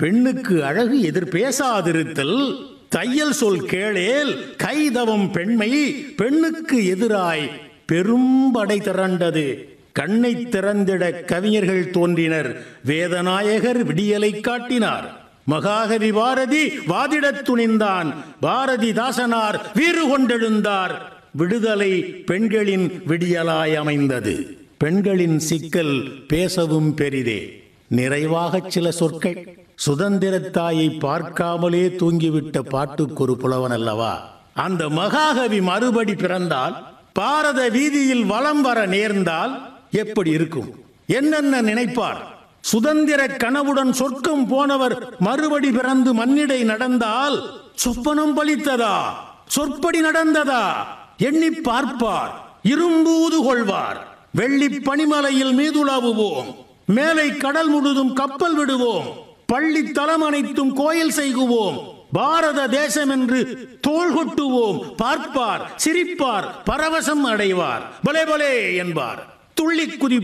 பெண்ணுக்கு அழகு எதிர் பேசாதிருத்தல் தையல் சொல் கேளேல் கைதவம் பெண்மை பெண்ணுக்கு எதிராய் பெரும்படை திரண்டது கண்ணை திறந்திட கவிஞர்கள் தோன்றினர் வேதநாயகர் விடியலை காட்டினார் மகாகவி பாரதி வாதிடத் துணிந்தான் பாரதிதாசனார் வீறு கொண்டெழுந்தார் விடுதலை பெண்களின் விடியலாய் அமைந்தது பெண்களின் சிக்கல் பேசவும் பெரிதே நிறைவாகச் சில சொற்கள் சுதந்திரத்தாயை பார்க்காமலே தூங்கிவிட்ட பாட்டுக்கொரு புலவன் அல்லவா அந்த மகாகவி மறுபடி பிறந்தால் பாரத வீதியில் வலம் வர நேர்ந்தால் எப்படி இருக்கும் என்னென்ன நினைப்பார் சுதந்திர கனவுடன் சொர்க்கம் போனவர் மறுபடி பிறந்து மண்ணிடை நடந்தால் சொப்பனம் பலித்ததா சொற்படி நடந்ததா எண்ணி பார்ப்பார் இரும்பூது கொள்வார் வெள்ளி பனிமலையில் மீதுலாவுவோம் மேலை கடல் முழுதும் கப்பல் விடுவோம் பள்ளி தலம் அனைத்தும் கோயில் செய்குவோம் பாரத தேசம் என்று தோள் கொட்டுவோம் பார்ப்பார் சிரிப்பார் பரவசம் அடைவார் பலே பலே என்பார் துள்ளி குதி